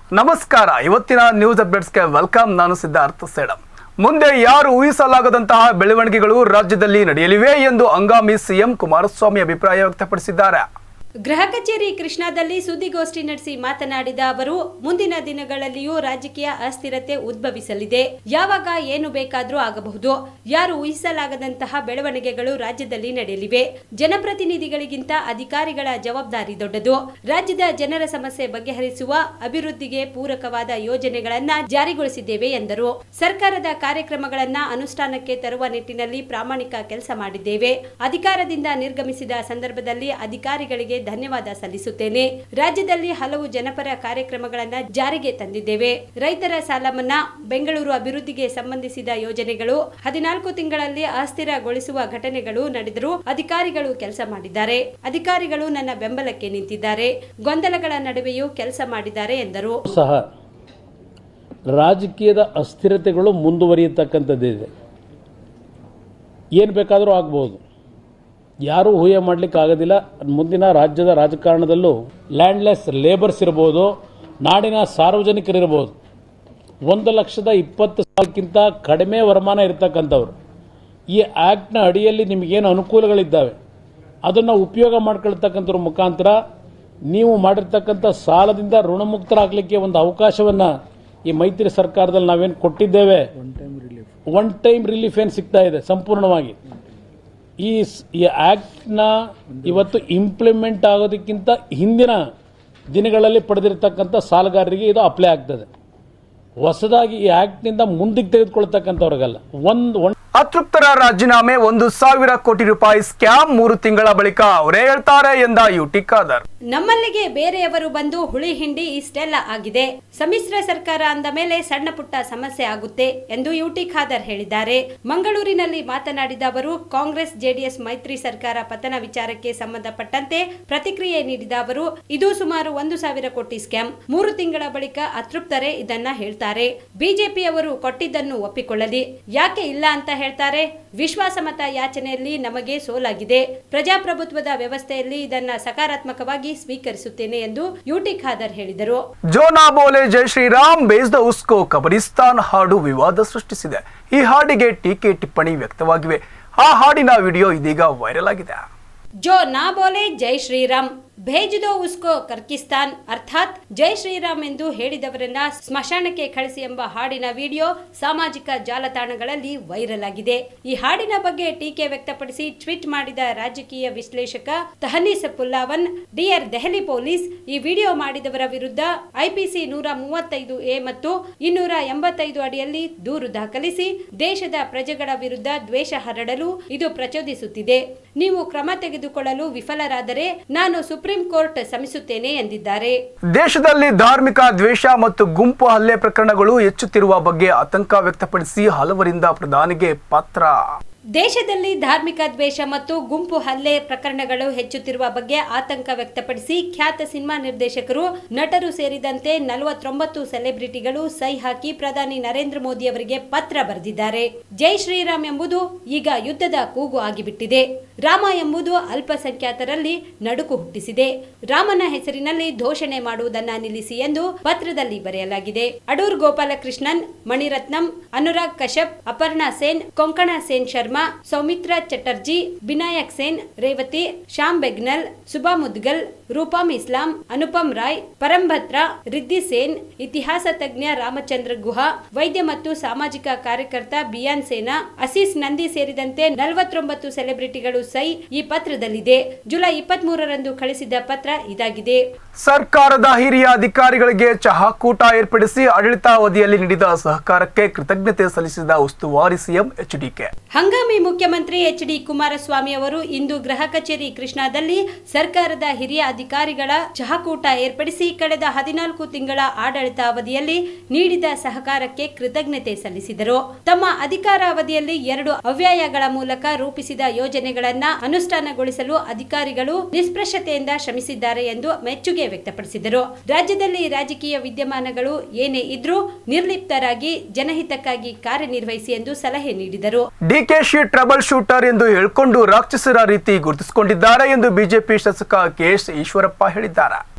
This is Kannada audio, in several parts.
ನಮಸ್ಕಾರ ಇವತ್ತಿನ ನ್ಯೂಸ್ ಅಪ್ಡೇಟ್ಸ್ಗೆ ವೆಲ್ಕಮ್ ನಾನು ಸಿದ್ಧಾರ್ಥ ಸೇಡಂ ಮುಂದೆ ಯಾರು ಊಹಿಸಲಾಗದಂತಹ ಬೆಳವಣಿಗೆಗಳು ರಾಜ್ಯದಲ್ಲಿ ನಡೆಯಲಿವೆ ಎಂದು ಹಂಗಾಮಿ ಸಿಎಂ ಕುಮಾರಸ್ವಾಮಿ ಅಭಿಪ್ರಾಯ ವ್ಯಕ್ತಪಡಿಸಿದ್ದಾರೆ ಗೃಹ ಕಚೇರಿ ಕೃಷ್ಣಾದಲ್ಲಿ ಸುದ್ದಿಗೋಷ್ಠಿ ನಡೆಸಿ ಮಾತನಾಡಿದ ಅವರು ಮುಂದಿನ ದಿನಗಳಲ್ಲಿಯೂ ರಾಜಕೀಯ ಅಸ್ಥಿರತೆ ಉದ್ಭವಿಸಲಿದೆ ಯಾವಾಗ ಏನು ಬೇಕಾದರೂ ಆಗಬಹುದು ಯಾರು ಊಹಿಸಲಾಗದಂತಹ ಬೆಳವಣಿಗೆಗಳು ರಾಜ್ಯದಲ್ಲಿ ನಡೆಯಲಿವೆ ಜನಪ್ರತಿನಿಧಿಗಳಿಗಿಂತ ಅಧಿಕಾರಿಗಳ ಜವಾಬ್ದಾರಿ ದೊಡ್ಡದು ರಾಜ್ಯದ ಜನರ ಸಮಸ್ಯೆ ಬಗೆಹರಿಸುವ ಅಭಿವೃದ್ಧಿಗೆ ಪೂರಕವಾದ ಯೋಜನೆಗಳನ್ನ ಜಾರಿಗೊಳಿಸಿದ್ದೇವೆ ಎಂದರು ಸರ್ಕಾರದ ಕಾರ್ಯಕ್ರಮಗಳನ್ನ ಅನುಷ್ಠಾನಕ್ಕೆ ತರುವ ನಿಟ್ಟಿನಲ್ಲಿ ಪ್ರಾಮಾಣಿಕ ಕೆಲಸ ಮಾಡಿದ್ದೇವೆ ಅಧಿಕಾರದಿಂದ ನಿರ್ಗಮಿಸಿದ ಸಂದರ್ಭದಲ್ಲಿ ಅಧಿಕಾರಿಗಳಿಗೆ ಧನ್ಯವಾದ ಸಲ್ಲಿಸುತ್ತೇನೆ ರಾಜ್ಯದಲ್ಲಿ ಹಲವು ಜನಪರ ಕಾರ್ಯಕ್ರಮಗಳನ್ನ ಜಾರಿಗೆ ತಂದಿದ್ದೇವೆ ರೈತರ ಸಾಲ ಮನ್ನಾ ಬೆಂಗಳೂರು ಅಭಿವೃದ್ಧಿಗೆ ಸಂಬಂಧಿಸಿದ ಯೋಜನೆಗಳು ಹದಿನಾಲ್ಕು ತಿಂಗಳಲ್ಲಿ ಅಸ್ಥಿರಗೊಳಿಸುವ ಘಟನೆಗಳು ನಡೆದರೂ ಅಧಿಕಾರಿಗಳು ಕೆಲಸ ಮಾಡಿದ್ದಾರೆ ಅಧಿಕಾರಿಗಳು ನನ್ನ ಬೆಂಬಲಕ್ಕೆ ನಿಂತಿದ್ದಾರೆ ಗೊಂದಲಗಳ ನಡುವೆಯೂ ಕೆಲಸ ಮಾಡಿದ್ದಾರೆ ಎಂದರು ಸಹ ರಾಜಕೀಯದ ಅಸ್ಥಿರತೆಗಳು ಮುಂದುವರಿಯತಕ್ಕಂಥದ್ದಿದೆ ಏನು ಬೇಕಾದರೂ ಆಗ್ಬೋದು ಯಾರೂ ಊಹೆ ಮಾಡಲಿಕ್ಕೆ ಆಗೋದಿಲ್ಲ ಮುಂದಿನ ರಾಜ್ಯದ ರಾಜಕಾರಣದಲ್ಲೂ ಲ್ಯಾಂಡ್ಲೆಸ್ ಲೇಬರ್ಸ್ ಇರ್ಬೋದು ನಾಡಿನ ಸಾರ್ವಜನಿಕರಿರ್ಬೋದು ಒಂದು ಲಕ್ಷದ ಇಪ್ಪತ್ತು ಸಾವಿರಕ್ಕಿಂತ ಕಡಿಮೆ ವರಮಾನ ಇರತಕ್ಕಂಥವ್ರು ಈ ಆ್ಯಕ್ಟ್ನ ಅಡಿಯಲ್ಲಿ ನಿಮಗೇನು ಅನುಕೂಲಗಳಿದ್ದಾವೆ ಅದನ್ನು ಉಪಯೋಗ ಮಾಡ್ಕೊಳ್ತಕ್ಕಂಥವ್ರ ಮುಖಾಂತರ ನೀವು ಮಾಡಿರ್ತಕ್ಕಂಥ ಸಾಲದಿಂದ ಋಣಮುಕ್ತರಾಗಲಿಕ್ಕೆ ಒಂದು ಅವಕಾಶವನ್ನು ಈ ಮೈತ್ರಿ ಸರ್ಕಾರದಲ್ಲಿ ನಾವೇನು ಕೊಟ್ಟಿದ್ದೇವೆ ಒನ್ ಟೈಮ್ ರಿಲೀಫ್ ಏನು ಸಿಗ್ತಾ ಇದೆ ಸಂಪೂರ್ಣವಾಗಿ ಈ ಸ್- ಈ ಆ್ಯಕ್ಟ್ನ ಇವತ್ತು ಇಂಪ್ಲಿಮೆಂಟ್ ಆಗೋದಕ್ಕಿಂತ ಹಿಂದಿನ ದಿನಗಳಲ್ಲಿ ಪಡೆದಿರ್ತಕ್ಕಂಥ ಸಾಲಗಾರರಿಗೆ ಇದು ಅಪ್ಲೈ ಆಗ್ತದೆ ಹೊಸದಾಗಿ ಈ ಆ್ಯಕ್ಟ್ನಿಂದ ಮುಂದಕ್ಕೆ ತೆಗೆದುಕೊಳ್ತಕ್ಕಂಥವ್ರಿಗಲ್ಲ ಒಂದು ಒನ್ ಅತೃಪ್ತರ ರಾಜೀನಾಮೆ ಒಂದು ಸಾವಿರ ಕೋಟಿ ರೂಪಾಯಿ ಸ್ಕ್ಯಾಮ್ ಮೂರು ತಿಂಗಳ ಬಳಿಕ ಅವರೇ ಹೇಳ್ತಾರೆ ಎಂದ ಯುಟಿ ಖಾದರ್ ನಮ್ಮಲ್ಲಿಗೆ ಬೇರೆಯವರು ಬಂದು ಹುಳಿ ಹಿಂಡಿ ಇಷ್ಟೆಲ್ಲ ಆಗಿದೆ ಸಮ್ಮಿಶ್ರ ಸರ್ಕಾರ ಅಂದ ಮೇಲೆ ಸಣ್ಣ ಪುಟ್ಟ ಸಮಸ್ಯೆ ಆಗುತ್ತೆ ಎಂದು ಯುಟಿ ಖಾದರ್ ಹೇಳಿದ್ದಾರೆ ಮಂಗಳೂರಿನಲ್ಲಿ ಮಾತನಾಡಿದ ಅವರು ಕಾಂಗ್ರೆಸ್ ಜೆಡಿಎಸ್ ಮೈತ್ರಿ ಸರ್ಕಾರ ಪತನ ವಿಚಾರಕ್ಕೆ ಸಂಬಂಧಪಟ್ಟಂತೆ ಪ್ರತಿಕ್ರಿಯೆ ನೀಡಿದ ಅವರು ಇದು ಸುಮಾರು ಒಂದು ಸಾವಿರ ಕೋಟಿ ಸ್ಕ್ಯಾಮ್ ಮೂರು ತಿಂಗಳ ಬಳಿಕ ಅತೃಪ್ತರೇ ಇದನ್ನ ಹೇಳ್ತಾರೆ ಬಿಜೆಪಿಯವರು ಕೊಟ್ಟಿದ್ದನ್ನು ಒಪ್ಪಿಕೊಳ್ಳಲಿ ಯಾಕೆ ಇಲ್ಲ ಅಂತ ಹೇಳ್ತಾರೆ ವಿಶ್ವಾಸಮತ ಯಾಚನೆಯಲ್ಲಿ ನಮಗೆ ಸೋಲಾಗಿದೆ ಪ್ರಜಾಪ್ರಭುತ್ವದ ವ್ಯವಸ್ಥೆಯಲ್ಲಿ ಇದನ್ನ ಸಕಾರಾತ್ಮಕವಾಗಿ ಸ್ವೀಕರಿಸುತ್ತೇನೆ ಎಂದು ಯುಟಿ ಖಾದರ್ ಹೇಳಿದರು ಜೋನಾ ಬೋಲೆ ಜೈ ಶ್ರೀರಾಮ್ ಬೇಸ್ ದ ಉಸ್ಕೋ ಕಬರಿಸ್ತಾನ್ ಹಾಡು ವಿವಾದ ಸೃಷ್ಟಿಸಿದೆ ಈ ಹಾಡಿಗೆ ಟೀಕೆ ಟಿಪ್ಪಣಿ ವ್ಯಕ್ತವಾಗಿವೆ ಆ ಹಾಡಿನ ವಿಡಿಯೋ ಇದೀಗ ವೈರಲ್ ಆಗಿದೆ ಜೋ ನಾ ಬೋಲೆ ಜೈ ಶ್ರೀರಾಮ್ ಭೇಜ್ ದೋ ಉಸ್ಕೋ ಕರ್ಕಿಸ್ತಾನ್ ಅರ್ಥಾತ್ ಜೈ ಶ್ರೀರಾಮ್ ಎಂದು ಹೇಳಿದವರನ್ನ ಸ್ಮಶಾನಕ್ಕೆ ಕಳಿಸಿ ಎಂಬ ಹಾಡಿನ ವಿಡಿಯೋ ಸಾಮಾಜಿಕ ಜಾಲತಾಣಗಳಲ್ಲಿ ವೈರಲ್ ಆಗಿದೆ ಈ ಹಾಡಿನ ಬಗ್ಗೆ ಟೀಕೆ ವ್ಯಕ್ತಪಡಿಸಿ ಟ್ವೀಟ್ ಮಾಡಿದ ರಾಜಕೀಯ ವಿಶ್ಲೇಷಕ ತಹನೀಸ್ ಪುಲ್ಲಾವನ್ ಡಿಯರ್ ದೆಹಲಿ ಪೊಲೀಸ್ ಈ ವಿಡಿಯೋ ಮಾಡಿದವರ ವಿರುದ್ಧ ಐಪಿಸಿ ನೂರ ಮೂವತ್ತೈದು ಎ ಮತ್ತು ಇನ್ನೂರ ಎಂಬತ್ತೈದು ಅಡಿಯಲ್ಲಿ ದೂರು ದಾಖಲಿಸಿ ದೇಶದ ಪ್ರಜೆಗಳ ವಿರುದ್ಧ ದ್ವೇಷ ಹರಡಲು ಇದು ಪ್ರಚೋದಿಸುತ್ತಿದೆ ನೀವು ಕ್ರಮ ತೆಗೆದುಕೊಳ್ಳಲು ವಿಫಲರಾದರೆ ನಾನು ಸುಪ್ರೀಂ ಕೋರ್ಟ್ ಶ್ರಮಿಸುತ್ತೇನೆ ಎಂದಿದ್ದಾರೆ ದೇಶದಲ್ಲಿ ಧಾರ್ಮಿಕ ದ್ವೇಷ ಮತ್ತು ಗುಂಪು ಹಲ್ಲೆ ಪ್ರಕರಣಗಳು ಹೆಚ್ಚುತ್ತಿರುವ ಬಗ್ಗೆ ಆತಂಕ ವ್ಯಕ್ತಪಡಿಸಿ ಹಲವರಿಂದ ಪ್ರಧಾನಿಗೆ ಪತ್ರ ದೇಶದಲ್ಲಿ ಧಾರ್ಮಿಕ ದ್ವೇಷ ಮತ್ತು ಗುಂಪು ಹಲ್ಲೆ ಪ್ರಕರಣಗಳು ಹೆಚ್ಚುತ್ತಿರುವ ಬಗ್ಗೆ ಆತಂಕ ವ್ಯಕ್ತಪಡಿಸಿ ಖ್ಯಾತ ಸಿನಿಮಾ ನಿರ್ದೇಶಕರು ನಟರು ಸೇರಿದಂತೆ ನಲವತ್ತೊಂಬತ್ತು ಸೆಲೆಬ್ರಿಟಿಗಳು ಸಹಿ ಹಾಕಿ ಪ್ರಧಾನಿ ನರೇಂದ್ರ ಮೋದಿ ಅವರಿಗೆ ಪತ್ರ ಬರೆದಿದ್ದಾರೆ ಜೈ ಶ್ರೀರಾಮ್ ಎಂಬುದು ಈಗ ಯುದ್ಧದ ಕೂಗು ಆಗಿಬಿಟ್ಟಿದೆ ರಾಮ ಎಂಬುದು ಅಲ್ಪಸಂಖ್ಯಾತರಲ್ಲಿ ನಡುಕು ಹುಟ್ಟಿಸಿದೆ ರಾಮನ ಹೆಸರಿನಲ್ಲಿ ಘೋಷಣೆ ಮಾಡುವುದನ್ನ ನಿಲ್ಲಿಸಿ ಎಂದು ಪತ್ರದಲ್ಲಿ ಬರೆಯಲಾಗಿದೆ ಅಡೂರ್ ಗೋಪಾಲಕೃಷ್ಣನ್ ಮಣಿರತ್ನಂ ಅನುರಾಗ್ ಕಶ್ಯಪ್ ಅಪರ್ಣಾ ಸೇನ್ ಕೊಂಕಣ ಸೇನ್ ಶರ್ಮಾ ಸೌಮಿತ್ರ ಚಟರ್ಜಿ ಬಿನಾಯಕ್ ಸೇನ್ ರೇವತಿ ಶ್ಯಾಮ್ ಬೆಗ್ನಲ್ ಸುಬಾ ಮುದ್ಗಲ್ ರೂಪಂ ಇಸ್ಲಾಂ ಅನುಪಮ್ ರಾಯ್ ಪರಂಭತ್ರ ರಿದ್ದಿ ಸೇನ್ ಇತಿಹಾಸ ತಜ್ಞ ರಾಮಚಂದ್ರ ಗುಹಾ ವೈದ್ಯ ಮತ್ತು ಸಾಮಾಜಿಕ ಕಾರ್ಯಕರ್ತ ಬಿಯಾನ್ ಸೇನಾ ಅಸೀಸ್ ನಂದಿ ಸೇರಿದಂತೆ ನಲವತ್ತೊಂಬತ್ತು ಸೆಲೆಬ್ರಿಟಿಗಳು ಸೈ ಈ ಪತ್ರದಲ್ಲಿದೆ ಜುಲೈ ಇಪ್ಪತ್ತ್ ಮೂರರಂದು ಕಳಿಸಿದ ಪತ್ರ ಇದಾಗಿದೆ ಸರ್ಕಾರದ ಹಿರಿಯ ಅಧಿಕಾರಿಗಳಿಗೆ ಚಹಾ ಕೂಟ ಏರ್ಪಡಿಸಿ ಆಡಳಿತಾವಧಿಯಲ್ಲಿ ನೀಡಿದ ಸಹಕಾರಕ್ಕೆ ಕೃತಜ್ಞತೆ ಸಲ್ಲಿಸಿದ ಉಸ್ತುವಾರಿ ಸಿಎಂ ಎಚ್ಡಿಕೆ ಹಂಗಾಮಿ ಮುಖ್ಯಮಂತ್ರಿ ಎಚ್ ಡಿ ಕುಮಾರಸ್ವಾಮಿ ಅವರು ಇಂದು ಗೃಹ ಕಚೇರಿ ಕೃಷ್ಣಾದಲ್ಲಿ ಸರ್ಕಾರದ ಹಿರಿಯ ಅಧಿಕಾರಿಗಳ ಚಹಾಕೂಟ ಏರ್ಪಡಿಸಿ ಕಳೆದ ಹದಿನಾಲ್ಕು ತಿಂಗಳ ಆಡಳಿತಾವಧಿಯಲ್ಲಿ ನೀಡಿದ ಸಹಕಾರಕ್ಕೆ ಕೃತಜ್ಞತೆ ಸಲ್ಲಿಸಿದರು ತಮ್ಮ ಅಧಿಕಾರಾವಧಿಯಲ್ಲಿ ಎರಡು ಅವ್ಯಯಗಳ ಮೂಲಕ ರೂಪಿಸಿದ ಯೋಜನೆಗಳನ್ನ ಅನುಷ್ಠಾನಗೊಳಿಸಲು ಅಧಿಕಾರಿಗಳು ನಿಷ್ಪ್ರಶತೆಯಿಂದ ಶ್ರಮಿಸಿದ್ದಾರೆ ಎಂದು ಮೆಚ್ಚುಗೆ ವ್ಯಕ್ತಪಡಿಸಿದರು ರಾಜ್ಯದಲ್ಲಿ ರಾಜಕೀಯ ವಿದ್ಯಮಾನಗಳು ಏನೇ ಇದ್ರೂ ನಿರ್ಲಿಪ್ತರಾಗಿ ಜನಹಿತಕ್ಕಾಗಿ ಕಾರ್ಯನಿರ್ವಹಿಸಿ ಎಂದು ಸಲಹೆ ನೀಡಿದರು ಡಿಕೆಶಿ ಟ್ರಬಲ್ ಶೂಟರ್ ಎಂದು ಹೇಳಿಕೊಂಡು ರಾಕ್ಷಸರ ರೀತಿ ಗುರುತಿಸಿಕೊಂಡಿದ್ದಾರೆ ಎಂದು ಬಿಜೆಪಿ ಶಾಸಕ ಕೆಎಸ್ ಈಶ್ವರಪ್ಪ ಹೇಳಿದ್ದಾರೆ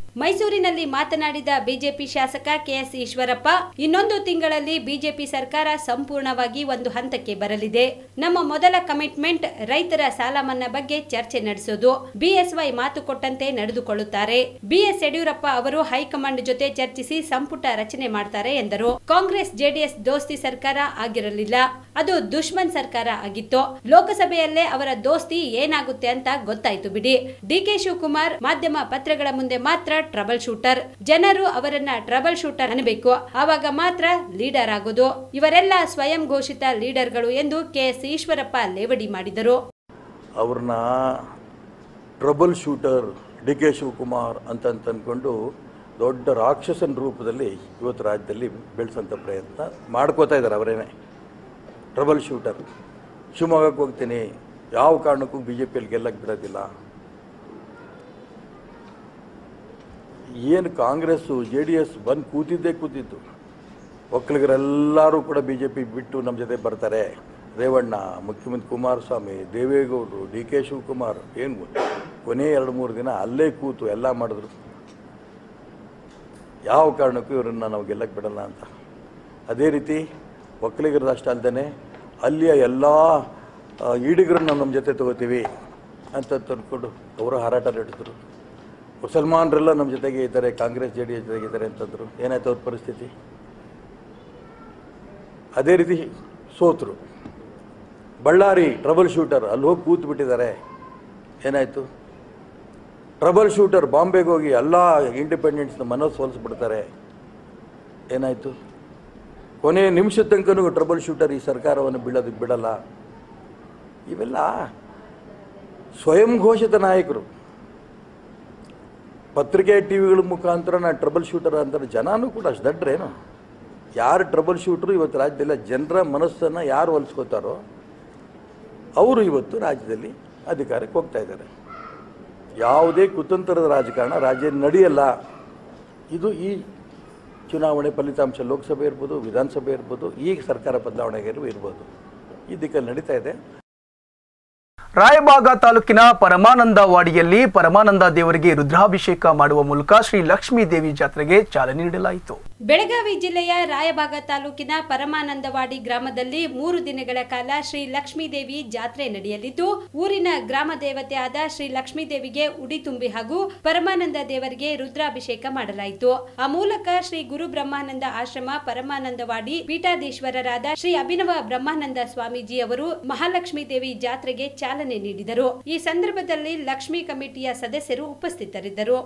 ಮೈಸೂರಿನಲ್ಲಿ ಮಾತನಾಡಿದ ಬಿಜೆಪಿ ಶಾಸಕ ಕೆಎಸ್ ಈಶ್ವರಪ್ಪ ಇನ್ನೊಂದು ತಿಂಗಳಲ್ಲಿ ಬಿಜೆಪಿ ಸರ್ಕಾರ ಸಂಪೂರ್ಣವಾಗಿ ಒಂದು ಹಂತಕ್ಕೆ ಬರಲಿದೆ ನಮ್ಮ ಮೊದಲ ಕಮಿಟ್ಮೆಂಟ್ ರೈತರ ಸಾಲ ಮನ್ನಾ ಬಗ್ಗೆ ಚರ್ಚೆ ನಡೆಸೋದು ಬಿಎಸ್ವೈ ಮಾತು ಕೊಟ್ಟಂತೆ ನಡೆದುಕೊಳ್ಳುತ್ತಾರೆ ಬಿಎಸ್ ಯಡಿಯೂರಪ್ಪ ಅವರು ಹೈಕಮಾಂಡ್ ಜೊತೆ ಚರ್ಚಿಸಿ ಸಂಪುಟ ರಚನೆ ಮಾಡ್ತಾರೆ ಎಂದರು ಕಾಂಗ್ರೆಸ್ ಜೆಡಿಎಸ್ ದೋಸ್ತಿ ಸರ್ಕಾರ ಆಗಿರಲಿಲ್ಲ ಅದು ದುಶ್ಮನ್ ಸರ್ಕಾರ ಆಗಿತ್ತು ಲೋಕಸಭೆಯಲ್ಲೇ ಅವರ ದೋಸ್ತಿ ಏನಾಗುತ್ತೆ ಅಂತ ಗೊತ್ತಾಯ್ತು ಬಿಡಿ ಡಿಕೆ ಶಿವಕುಮಾರ್ ಮಾಧ್ಯಮ ಪತ್ರಗಳ ಮುಂದೆ ಮಾತ್ರ ಟ್ರಬಲ್ ಶೂಟರ್ ಜನರು ಅವರನ್ನ ಟ್ರಬಲ್ ಶೂಟರ್ ಅನ್ನಬೇಕು ಆವಾಗ ಮಾತ್ರ ಲೀಡರ್ ಆಗೋದು ಇವರೆಲ್ಲ ಸ್ವಯಂ ಘೋಷಿತ ಲೀಡರ್ಗಳು ಎಂದು ಕೆಎಸ್ ಈಶ್ವರಪ್ಪ ಲೇವಡಿ ಮಾಡಿದರು ಅವ್ರನ್ನ trouble shooter D K Shivakumar ಅಂತ ಅಂತ ಅಂದ್ಕೊಂಡು ದೊಡ್ಡ ರಾಕ್ಷಸನ ರೂಪದಲ್ಲಿ ಇವತ್ತು ರಾಜ್ಯದಲ್ಲಿ ಬೆಳೆಸೋಂಥ ಪ್ರಯತ್ನ ಮಾಡ್ಕೋತಾ ಇದ್ದಾರೆ ಅವರೇನೆ ಟ್ರಬಲ್ ಶೂಟರ್ ಶಿವಮೊಗ್ಗಕ್ಕೆ ಹೋಗ್ತೀನಿ ಯಾವ ಕಾರಣಕ್ಕೂ ಬಿ ಜೆ ಪಿಯಲ್ಲಿ ಗೆಲ್ಲಕ್ಕೆ ಬಿಡೋದಿಲ್ಲ ಏನು ಕಾಂಗ್ರೆಸ್ಸು ಜೆ ಡಿ ಎಸ್ ಬಂದು ಕೂತಿದ್ದೇ ಕೂತಿತ್ತು ಒಕ್ಕಲಿಗರೆಲ್ಲರೂ ಕೂಡ ಬಿ ಜೆ ಪಿ ಬಿಟ್ಟು ನಮ್ಮ ಜೊತೆ ಬರ್ತಾರೆ ರೇವಣ್ಣ ಮುಖ್ಯಮಂತ್ರಿ ಕುಮಾರಸ್ವಾಮಿ ದೇವೇಗೌಡರು ಡಿ ಕೆ ಶಿವಕುಮಾರ್ ಏನು ಕೊನೆ ಎರಡು ಮೂರು ದಿನ ಅಲ್ಲೇ ಕೂತು ಎಲ್ಲ ಮಾಡಿದ್ರು ಯಾವ ಕಾರಣಕ್ಕೂ ಇವರನ್ನು ನಾವು ಗೆಲ್ಲಕ್ಕೆ ಬಿಡಲ್ಲ ಅಂತ ಅದೇ ರೀತಿ ಒಕ್ಕಲಿಗರದ್ದು ಅಷ್ಟೇ ಅಲ್ಲದೆ ಅಲ್ಲಿಯ ಎಲ್ಲ ಈಡಿಗರನ್ನ ನಮ್ಮ ಜೊತೆ ತಗೋತೀವಿ ಅಂತ ತಂದ್ಕೊಂಡು ಅವರು ಹಾರಾಟ ನಡೆಸಿದ್ರು ಮುಸಲ್ಮಾನರೆಲ್ಲ ನಮ್ಮ ಜೊತೆಗೆ ಇದ್ದಾರೆ ಕಾಂಗ್ರೆಸ್ ಜೆ ಡಿ ಎಸ್ ಜೊತೆಗೆ ಇದ್ದಾರೆ ಅಂತಂದರು ಏನಾಯ್ತು ಅವ್ರ ಪರಿಸ್ಥಿತಿ ಅದೇ ರೀತಿ ಸೋತರು ಬಳ್ಳಾರಿ ಟ್ರಬಲ್ ಶೂಟರ್ ಅಲ್ಲಿ ಹೋಗಿ ಕೂತು ಬಿಟ್ಟಿದ್ದಾರೆ ಏನಾಯಿತು ಟ್ರಬಲ್ ಶೂಟರ್ ಬಾಂಬೆಗೆ ಹೋಗಿ ಎಲ್ಲ ಇಂಡಿಪೆಂಡೆನ್ಸ್ನ ಮನಸ್ಸು ಸೋಲಿಸ್ಬಿಡ್ತಾರೆ ಏನಾಯಿತು ಕೊನೆಯ ನಿಮಿಷದ ತನಕನೂ ಟ್ರಬಲ್ ಶೂಟರ್ ಈ ಸರ್ಕಾರವನ್ನು ಬೀಳೋದಕ್ಕೆ ಬಿಡಲ್ಲ ಇವೆಲ್ಲ ಸ್ವಯಂ ಘೋಷಿತ ನಾಯಕರು ಪತ್ರಿಕೆ ಟಿ ವಿಗಳ ಮುಖಾಂತರ ನಾ ಟ್ರಬಲ್ ಶೂಟರ್ ಅಂತಾರೆ ಜನನೂ ಕೂಡ ಅಷ್ಟು ದಡ್ರೇನು ಯಾರು ಟ್ರಬಲ್ ಶೂಟ್ರು ಇವತ್ತು ರಾಜ್ಯದಲ್ಲಿ ಜನರ ಮನಸ್ಸನ್ನು ಯಾರು ಹೊಲಿಸ್ಕೋತಾರೋ ಅವರು ಇವತ್ತು ರಾಜ್ಯದಲ್ಲಿ ಅಧಿಕಾರಕ್ಕೆ ಹೋಗ್ತಾ ಇದ್ದಾರೆ ಯಾವುದೇ ಕುತಂತ್ರದ ರಾಜಕಾರಣ ರಾಜ್ಯ ನಡೆಯಲ್ಲ ಇದು ಈ ಚುನಾವಣೆ ಫಲಿತಾಂಶ ಲೋಕಸಭೆ ಇರ್ಬೋದು ವಿಧಾನಸಭೆ ಇರ್ಬೋದು ಈಗ ಸರ್ಕಾರ ಬದಲಾವಣೆಗೆ ಇರ್ಬೋದು ಈ ದಿಕ್ಕಲ್ಲಿ ನಡೀತಾ ಇದೆ ರಾಯಬಾಗ ತಾಲೂಕಿನ ಪರಮಾನಂದ ವಾಡಿಯಲ್ಲಿ ಪರಮಾನಂದ ದೇವರಿಗೆ ರುದ್ರಾಭಿಷೇಕ ಮಾಡುವ ಮೂಲಕ ಶ್ರೀ ಲಕ್ಷ್ಮೀ ದೇವಿ ಜಾತ್ರೆಗೆ ಚಾಲನೆ ನೀಡಲಾಯಿತು ಬೆಳಗಾವಿ ಜಿಲ್ಲೆಯ ರಾಯಬಾಗ ತಾಲೂಕಿನ ಪರಮಾನಂದವಾಡಿ ಗ್ರಾಮದಲ್ಲಿ ಮೂರು ದಿನಗಳ ಕಾಲ ಶ್ರೀ ಲಕ್ಷ್ಮೀದೇವಿ ಜಾತ್ರೆ ನಡೆಯಲಿದ್ದು ಊರಿನ ಗ್ರಾಮ ದೇವತೆಯಾದ ಶ್ರೀ ಲಕ್ಷ್ಮೀದೇವಿಗೆ ಉಡಿ ತುಂಬಿ ಹಾಗೂ ಪರಮಾನಂದ ದೇವರಿಗೆ ರುದ್ರಾಭಿಷೇಕ ಮಾಡಲಾಯಿತು ಆ ಮೂಲಕ ಶ್ರೀ ಗುರು ಬ್ರಹ್ಮಾನಂದ ಆಶ್ರಮ ಪರಮಾನಂದವಾಡಿ ಪೀಠಾಧೀಶ್ವರರಾದ ಶ್ರೀ ಅಭಿನವ ಬ್ರಹ್ಮಾನಂದ ಸ್ವಾಮೀಜಿ ಅವರು ಮಹಾಲಕ್ಷ್ಮೀ ದೇವಿ ಜಾತ್ರೆಗೆ ಚಾಲನೆ ನೀಡಿದರು ಈ ಸಂದರ್ಭದಲ್ಲಿ ಲಕ್ಷ್ಮೀ ಕಮಿಟಿಯ ಸದಸ್ಯರು ಉಪಸ್ಥಿತರಿದ್ದರು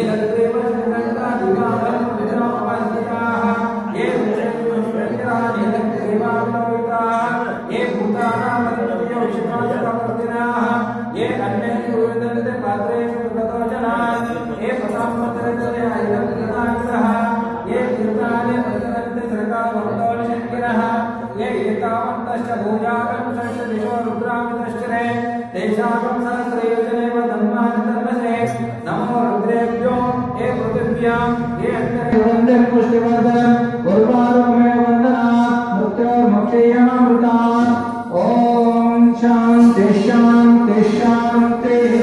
नमो रुद्रेभ्यो हे पृथिव्यां हे वन्दे पुष्टिवर्धन गुरुवारमे वन्दना मृत्योर्मुक्षीयमामृता ॐ शान्ति शान्ति शान्तिः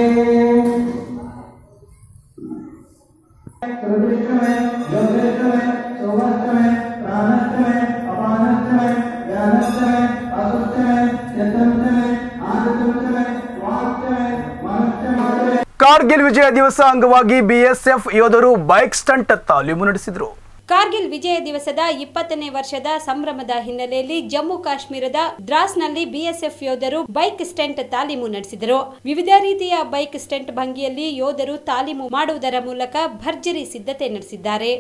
ऋतुष्टमे ज्योतिष्टमे सुवर्ष्टमे प्राणष्टमे अपानष्टमे ज्ञानष्टमे असुष्टमे यतष्टमे आदितष्टमे वाक्ष्टमे मनुष्टमे ಕಾರ್ಗಿಲ್ ವಿಜಯ ದಿವಸ ಅಂಗವಾಗಿ ಬಿಎಸ್ಎಫ್ ಯೋಧರು ಬೈಕ್ ಸ್ಟಂಟ್ ತಾಲೀಮು ನಡೆಸಿದರು ಕಾರ್ಗಿಲ್ ವಿಜಯ ದಿವಸದ ಇಪ್ಪತ್ತನೇ ವರ್ಷದ ಸಂಭ್ರಮದ ಹಿನ್ನೆಲೆಯಲ್ಲಿ ಜಮ್ಮು ಕಾಶ್ಮೀರದ ದ್ರಾಸ್ನಲ್ಲಿ ಬಿಎಸ್ಎಫ್ ಯೋಧರು ಬೈಕ್ ಸ್ಟೆಂಟ್ ತಾಲೀಮು ನಡೆಸಿದರು ವಿವಿಧ ರೀತಿಯ ಬೈಕ್ ಸ್ಟೆಂಟ್ ಭಂಗಿಯಲ್ಲಿ ಯೋಧರು ತಾಲೀಮು ಮಾಡುವುದರ ಮೂಲಕ ಭರ್ಜರಿ ಸಿದ್ಧತೆ ನಡೆಸಿದ್ದಾರೆ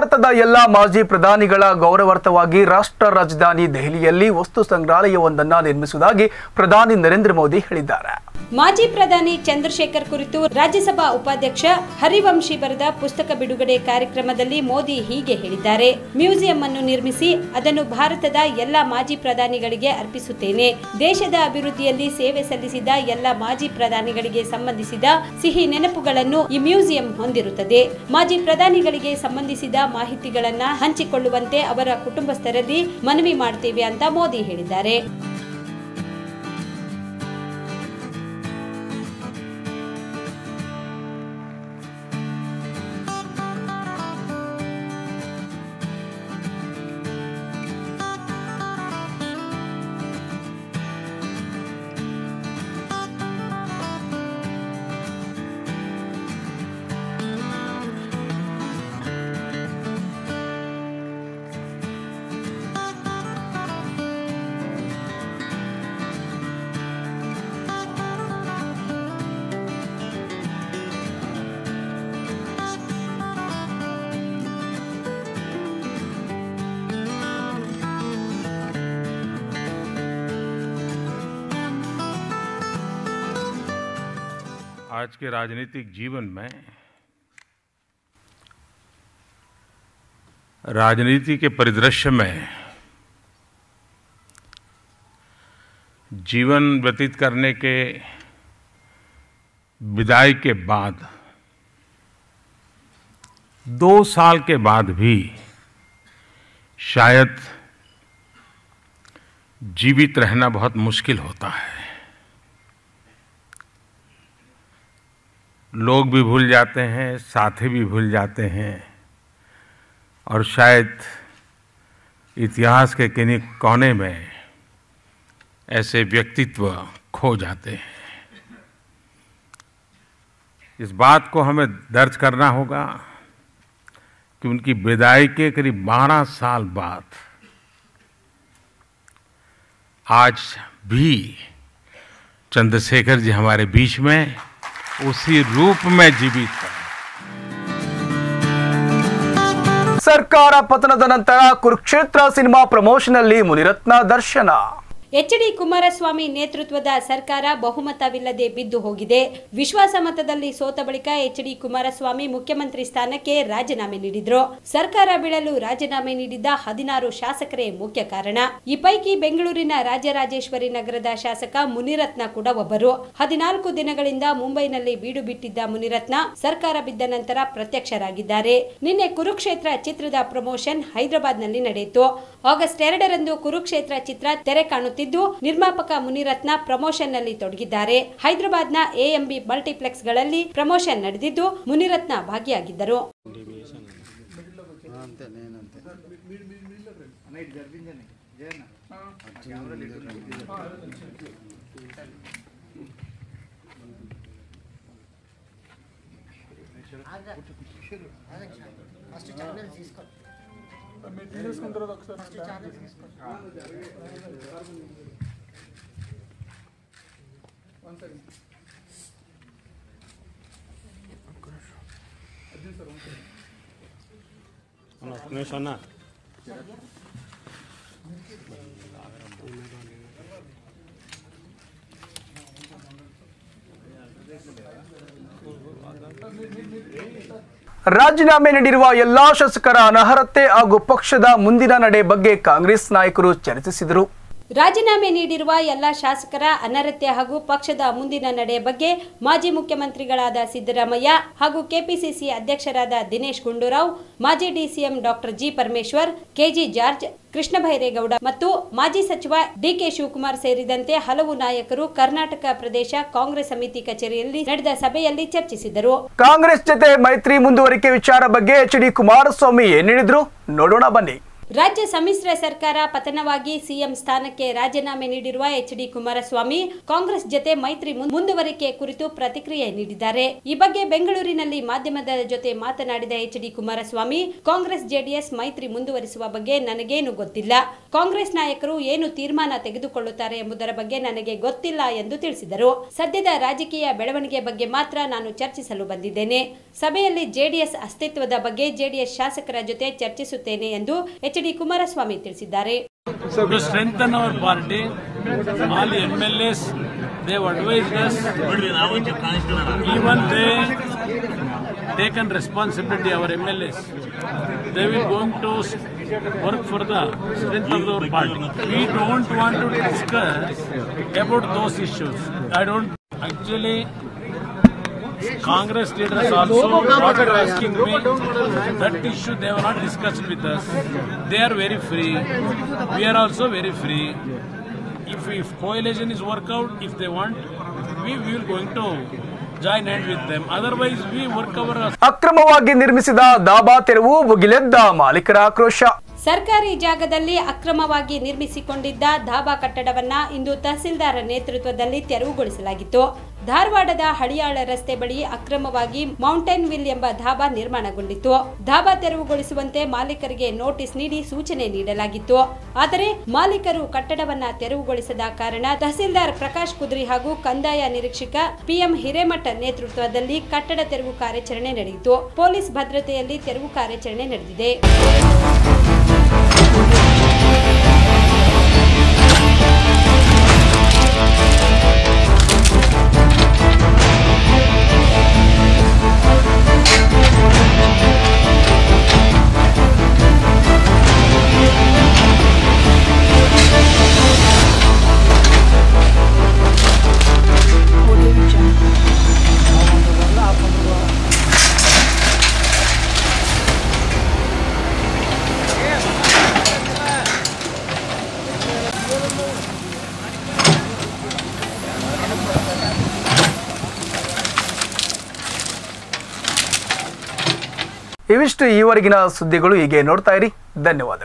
ಭಾರತದ ಎಲ್ಲ ಮಾಜಿ ಪ್ರಧಾನಿಗಳ ಗೌರವಾರ್ಥವಾಗಿ ರಾಷ್ಟ್ರ ರಾಜಧಾನಿ ದೆಹಲಿಯಲ್ಲಿ ವಸ್ತು ಸಂಗ್ರಹಾಲಯವೊಂದನ್ನು ನಿರ್ಮಿಸುವುದಾಗಿ ಪ್ರಧಾನಿ ನರೇಂದ್ರ ಮೋದಿ ಹೇಳಿದ್ದಾರೆ ಮಾಜಿ ಪ್ರಧಾನಿ ಚಂದ್ರಶೇಖರ್ ಕುರಿತು ರಾಜ್ಯಸಭಾ ಉಪಾಧ್ಯಕ್ಷ ಹರಿವಂಶಿ ಬರೆದ ಪುಸ್ತಕ ಬಿಡುಗಡೆ ಕಾರ್ಯಕ್ರಮದಲ್ಲಿ ಮೋದಿ ಹೀಗೆ ಹೇಳಿದ್ದಾರೆ ಮ್ಯೂಸಿಯಂ ಅನ್ನು ನಿರ್ಮಿಸಿ ಅದನ್ನು ಭಾರತದ ಎಲ್ಲ ಮಾಜಿ ಪ್ರಧಾನಿಗಳಿಗೆ ಅರ್ಪಿಸುತ್ತೇನೆ ದೇಶದ ಅಭಿವೃದ್ಧಿಯಲ್ಲಿ ಸೇವೆ ಸಲ್ಲಿಸಿದ ಎಲ್ಲ ಮಾಜಿ ಪ್ರಧಾನಿಗಳಿಗೆ ಸಂಬಂಧಿಸಿದ ಸಿಹಿ ನೆನಪುಗಳನ್ನು ಈ ಮ್ಯೂಸಿಯಂ ಹೊಂದಿರುತ್ತದೆ ಮಾಜಿ ಪ್ರಧಾನಿಗಳಿಗೆ ಸಂಬಂಧಿಸಿದ ಮಾಹಿತಿಗಳನ್ನ ಹಂಚಿಕೊಳ್ಳುವಂತೆ ಅವರ ಕುಟುಂಬಸ್ಥರಲ್ಲಿ ಮನವಿ ಮಾಡ್ತೇವೆ ಅಂತ ಮೋದಿ ಹೇಳಿದ್ದಾರೆ आज के राजनीतिक जीवन में राजनीति के परिदृश्य में जीवन व्यतीत करने के विदाई के बाद दो साल के बाद भी शायद जीवित रहना बहुत मुश्किल होता है लोग भी भूल जाते हैं साथी भी भूल जाते हैं और शायद इतिहास के किन्हीं कोने में ऐसे व्यक्तित्व खो जाते हैं इस बात को हमें दर्ज करना होगा कि उनकी विदाई के करीब 12 साल बाद आज भी चंद्रशेखर जी हमारे बीच में उसी रूप में जीवित है ಸರ್ಕಾರ ಪತನದ ನಂತರ ಕುರುಕ್ಷೇತ್ರ ಸಿನಿಮಾ ಪ್ರಮೋಷನ್ ಅಲ್ಲಿ ಮುನಿರತ್ನ ದರ್ಶನ ಎಚ್ ಡಿ ಕುಮಾರಸ್ವಾಮಿ ನೇತೃತ್ವದ ಸರ್ಕಾರ ಬಹುಮತವಿಲ್ಲದೆ ಬಿದ್ದು ಹೋಗಿದೆ ವಿಶ್ವಾಸ ಮತದಲ್ಲಿ ಸೋತ ಬಳಿಕ ಎಚ್ ಡಿ ಕುಮಾರಸ್ವಾಮಿ ಮುಖ್ಯಮಂತ್ರಿ ಸ್ಥಾನಕ್ಕೆ ರಾಜೀನಾಮೆ ನೀಡಿದ್ರು ಸರ್ಕಾರ ಬೀಳಲು ರಾಜೀನಾಮೆ ನೀಡಿದ್ದ ಹದಿನಾರು ಶಾಸಕರೇ ಮುಖ್ಯ ಕಾರಣ ಈ ಪೈಕಿ ಬೆಂಗಳೂರಿನ ರಾಜರಾಜೇಶ್ವರಿ ನಗರದ ಶಾಸಕ ಮುನಿರತ್ನ ಕೂಡ ಒಬ್ಬರು ಹದಿನಾಲ್ಕು ದಿನಗಳಿಂದ ಮುಂಬೈನಲ್ಲಿ ಬೀಡು ಬಿಟ್ಟಿದ್ದ ಮುನಿರತ್ನ ಸರ್ಕಾರ ಬಿದ್ದ ನಂತರ ಪ್ರತ್ಯಕ್ಷರಾಗಿದ್ದಾರೆ ನಿನ್ನೆ ಕುರುಕ್ಷೇತ್ರ ಚಿತ್ರದ ಪ್ರಮೋಷನ್ ಹೈದರಾಬಾದ್ನಲ್ಲಿ ನಡೆಯಿತು ಆಗಸ್ಟ್ ಎರಡರಂದು ಕುರುಕ್ಷೇತ್ರ ಚಿತ್ರ ತೆರೆ ಕಾಣುತ್ತಿದ್ದು ನಿರ್ಮಾಪಕ ಮುನಿರತ್ನ ಪ್ರಮೋಷನ್ ನಲ್ಲಿ ತೊಡಗಿದ್ದಾರೆ ಹೈದರಾಬಾದ್ನ ಎಎಂಬಿ ಮಲ್ಟಿಪ್ಲೆಕ್ಸ್ ಗಳಲ್ಲಿ ಪ್ರಮೋಷನ್ ನಡೆದಿದ್ದು ಮುನಿರತ್ನ ಭಾಗಿಯಾಗಿದ್ದರು ರಾಜೀನಾಮೆ ನೀಡಿರುವ ಎಲ್ಲಾ ಶಾಸಕರ ಅನರ್ಹತೆ ಹಾಗೂ ಪಕ್ಷದ ಮುಂದಿನ ನಡೆ ಬಗ್ಗೆ ಕಾಂಗ್ರೆಸ್ ನಾಯಕರು ಚರ್ಚಿಸಿದರು ರಾಜೀನಾಮೆ ನೀಡಿರುವ ಎಲ್ಲ ಶಾಸಕರ ಅನರ್ಹತೆ ಹಾಗೂ ಪಕ್ಷದ ಮುಂದಿನ ನಡೆ ಬಗ್ಗೆ ಮಾಜಿ ಮುಖ್ಯಮಂತ್ರಿಗಳಾದ ಸಿದ್ದರಾಮಯ್ಯ ಹಾಗೂ ಕೆಪಿಸಿಸಿ ಅಧ್ಯಕ್ಷರಾದ ದಿನೇಶ್ ಗುಂಡೂರಾವ್ ಮಾಜಿ DCM doctor G Parameshwar K G George Krishna Byregowda ಮತ್ತು ಮಾಜಿ ಸಚಿವ ಡಿಕೆ ಶಿವಕುಮಾರ್ ಸೇರಿದಂತೆ ಹಲವು ನಾಯಕರು ಕರ್ನಾಟಕ ಪ್ರದೇಶ ಕಾಂಗ್ರೆಸ್ ಸಮಿತಿ ಕಚೇರಿಯಲ್ಲಿ ನಡೆದ ಸಭೆಯಲ್ಲಿ ಚರ್ಚಿಸಿದರು ಕಾಂಗ್ರೆಸ್ ಜೊತೆ ಮೈತ್ರಿ ಮುಂದುವರಿಕೆ ವಿಚಾರ ಬಗ್ಗೆ ಎಚ್ ಡಿ ಕುಮಾರಸ್ವಾಮಿ ಏನ್ ಹೇಳಿದ್ರು ನೋಡೋಣ ಬನ್ನಿ ರಾಜ್ಯ ಸಮ್ಮಿಶ್ರ ಸರ್ಕಾರ ಪತನವಾಗಿ ಸಿಎಂ ಸ್ಥಾನಕ್ಕೆ ರಾಜೀನಾಮೆ ನೀಡಿರುವ ಎಚ್ ಡಿ ಕುಮಾರಸ್ವಾಮಿ ಕಾಂಗ್ರೆಸ್ ಜೊತೆ ಮೈತ್ರಿ ಮುಂ- ಮುಂದುವರಿಕೆ ಕುರಿತು ಪ್ರತಿಕ್ರಿಯೆ ನೀಡಿದ್ದಾರೆ ಈ ಬಗ್ಗೆ ಬೆಂಗಳೂರಿನಲ್ಲಿ ಮಾಧ್ಯಮದ ಜೊತೆ ಮಾತನಾಡಿದ H D Kumaraswamy Congress JDS ಮೈತ್ರಿ ಮುಂದುವರಿಸುವ ಬಗ್ಗೆ ನನಗೇನು ಗೊತ್ತಿಲ್ಲ ಕಾಂಗ್ರೆಸ್ ನಾಯಕರು ಏನು ತೀರ್ಮಾನ ತೆಗೆದುಕೊಳ್ಳುತ್ತಾರೆ ಎಂಬುದರ ಬಗ್ಗೆ ನನಗೆ ಗೊತ್ತಿಲ್ಲ ಎಂದು ತಿಳಿಸಿದರು ಸದ್ಯದ ರಾಜಕೀಯ ಬೆಳವಣಿಗೆ ಬಗ್ಗೆ ಮಾತ್ರ ನಾನು ಚರ್ಚಿಸಲು ಬಂದಿದ್ದೇನೆ ಸಭೆಯಲ್ಲಿ ಜೆಡಿಎಸ್ ಅಸ್ತಿತ್ವದ ಬಗ್ಗೆ ಜೆಡಿಎಸ್ ಶಾಸಕರ ಜೊತೆ ಚರ್ಚಿಸುತ್ತೇನೆ ಎಂದು ಎಚ್ ಡಿ ಕುಮಾರಸ್ವಾಮಿ ತಿಳಿಸಿದ್ದಾರೆ To strengthen our party, all MLAs, they have advised us, even they taken responsibility, our MLAs. They will going to s- work for the strength of our party. We don't want to discuss about those issues. I don't, actually, Congress leaders also what are asking me that issue they have not discussed with us. They are very free. We are also very free. If if coalition is work out, if they want, we, we will going to join hand with them. Otherwise, we work our ಅಕ್ರಮವಾಗಿ ನಿರ್ಮಿಸಿದ ದಾಬಾ ತೆರವು ಭುಗಿಲೆದ್ದ ಮಾಲೀಕರ ಆಕ್ರೋಶ ಸರ್ಕಾರಿ ಜಾಗದಲ್ಲಿ ಅಕ್ರಮವಾಗಿ ನಿರ್ಮಿಸಿಕೊಂಡಿದ್ದ ಧಾಬಾ ಕಟ್ಟಡವನ್ನ ಇಂದು ತಹಸೀಲ್ದಾರ್ ನೇತೃತ್ವದಲ್ಲಿ ತೆರವುಗೊಳಿಸಲಾಗಿತ್ತು ಧಾರವಾಡದ ಹಳಿಯಾಳ ರಸ್ತೆ ಬಳಿ ಅಕ್ರಮವಾಗಿ ಮೌಂಟೇನ್ ವಿಲ್ ಎಂಬ ಧಾಬಾ ನಿರ್ಮಾಣಗೊಂಡಿತ್ತು ಧಾಬಾ ತೆರವುಗೊಳಿಸುವಂತೆ ಮಾಲೀಕರಿಗೆ ನೋಟಿಸ್ ನೀಡಿ ಸೂಚನೆ ನೀಡಲಾಗಿತ್ತು ಆದರೆ ಮಾಲೀಕರು ಕಟ್ಟಡವನ್ನ ತೆರವುಗೊಳಿಸದ ಕಾರಣ ತಹಸೀಲ್ದಾರ್ ಪ್ರಕಾಶ್ ಕುದ್ರಿ ಹಾಗೂ ಕಂದಾಯ ನಿರೀಕ್ಷಕ ಪಿಎಂ ಹಿರೇಮಠ ನೇತೃತ್ವದಲ್ಲಿ ಕಟ್ಟಡ ತೆರವು ಕಾರ್ಯಾಚರಣೆ ನಡೆಯಿತು ಪೊಲೀಸ್ ಭದ್ರತೆಯಲ್ಲಿ ತೆರವು ಕಾರ್ಯಾಚರಣೆ ನಡೆದಿದೆ ಇವಿಷ್ಟು ಈವರೆಗಿನ ಸುದ್ದಿಗಳು ಹೀಗೆ ನೋಡ್ತಾ ಇರಿ ಧನ್ಯವಾದ